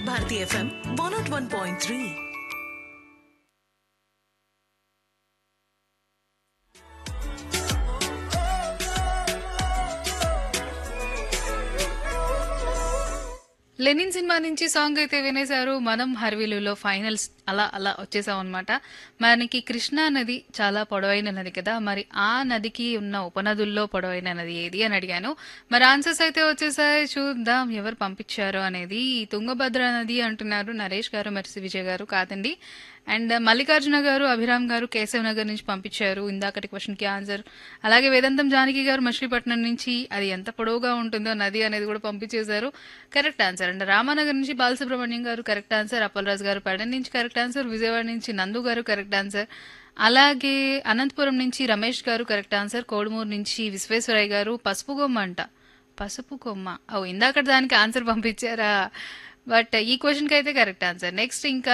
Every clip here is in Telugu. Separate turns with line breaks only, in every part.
వివిధ Bharati FM one nought one point three
Lenin cinema నుంచి సాంగ్ అయితే వినేశారు మనం హర్విలులో ఫైనల్స్ అలా అలా వచ్చేసాం అనమాట మనకి కృష్ణా నది చాలా పొడవైన నది కదా మరి ఆ నదికి ఉన్న ఉపనదుల్లో పొడవైన నది ఏది అని అడిగాను మరి ఆన్సర్స్ అయితే వచ్చేసాయి చూద్దాం ఎవరు పంపించారు అనేది తుంగభద్ర నది అంటున్నారు నరేష్ గారు మెర్సి విజయ్ గారు కాదండి అండ్ మల్లికార్జున గారు అభిరామ్ గారు కేశవ్ నగర్ నుంచి పంపించారు ఇందాకటి క్వశ్చన్ కి ఆన్సర్ అలాగే వేదాంతం జానకి గారు మచిలీపట్నం నుంచి అది ఎంత పొడవుగా ఉంటుందో నది అనేది కూడా పంపించేశారు కరెక్ట్ ఆన్సర్ అండ్ రామానగర్ నుంచి బాలసుబ్రహ్మణ్యం గారు కరెక్ట్ ఆన్సర్ అప్పలరాజు గారు పడన్ నుంచి కరెక్ట్ ఆన్సర్ విజయవాడ నుంచి నందు గారు కరెక్ట్ ఆన్సర్ అలాగే అనంతపురం నుంచి రమేష్ గారు కరెక్ట్ ఆన్సర్ కోడుమూరు నుంచి విశ్వేశ్వరయ్య గారు పసుపు కొమ్మ అంట పసుపు కొమ్మ ఓ ఇందాక దానికి ఆన్సర్ పంపించారా బట్ ఈ క్వశ్చన్కి అయితే కరెక్ట్ ఆన్సర్ నెక్స్ట్ ఇంకా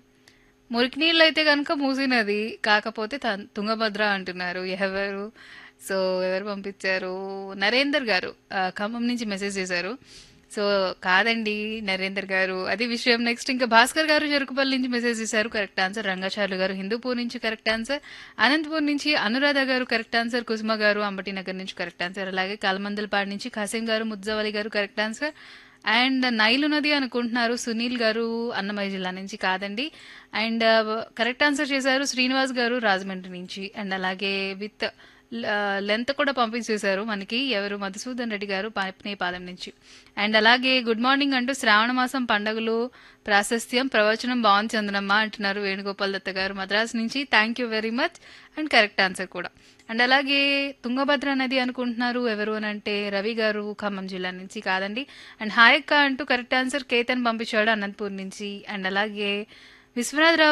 మురికి నీళ్ళు అయితే కనుక మూసినది కాకపోతే త- తుంగభద్ర అంటున్నారు ఎవరు సో ఎవరు పంపించారు నరేందర్ గారు ఆ, ఖమ్మం నుంచి మెసేజ్ చేశారు సో కాదండి నరేందర్ గారు అది విషయం నెక్స్ట్ ఇంకా భాస్కర్ గారు చెరుకుపల్లి నుంచి మెసేజ్ చేశారు కరెక్ట్ ఆన్సర్ రంగాచార్లు గారు హిందూపూర్ నుంచి కరెక్ట్ ఆన్సర్ అనంతపూర్ నుంచి అనురాధ గారు కరెక్ట్ ఆన్సర్ కుసుమ గారు అంబటి నగర్ నుంచి కరెక్ట్ ఆన్సర్ అలాగే కలమందలపాడు నుంచి ఖాసిం గారు ముజ్జవలి గారు కరెక్ట్ ఆన్సర్ అండ్ నైలు నది అనుకుంటున్నారు సునీల్ గారు అన్నమయ్య జిల్లా నుంచి కాదండి అండ్ కరెక్ట్ ఆన్సర్ చేశారు శ్రీనివాస్ గారు రాజమండ్రి నుంచి అండ్ అలాగే విత్ లెంత్ కూడా పంపించేశారు మనకి ఎవరు మధుసూదన్ రెడ్డి గారు పాలెం నుంచి అండ్ అలాగే గుడ్ మార్నింగ్ అంటూ శ్రావణ మాసం పండుగలు ప్రాశస్త్యం ప్రవచనం బాగుంది చందనమ్మ అంటున్నారు వేణుగోపాల్ దత్త గారు మద్రాస్ నుంచి thank you very much and correct answer కూడా అండ్ అలాగే తుంగభద్ర నది అనుకుంటున్నారు ఎవరు అని అంటే రవి గారు ఖమ్మం జిల్లా నుంచి కాదండి అండ్ హాయక్క అంటూ కరెక్ట్ ఆన్సర్ కేతన్ పంపించాడు అనంతపూర్ నుంచి అండ్ అలాగే విశ్వనాథ్ రావు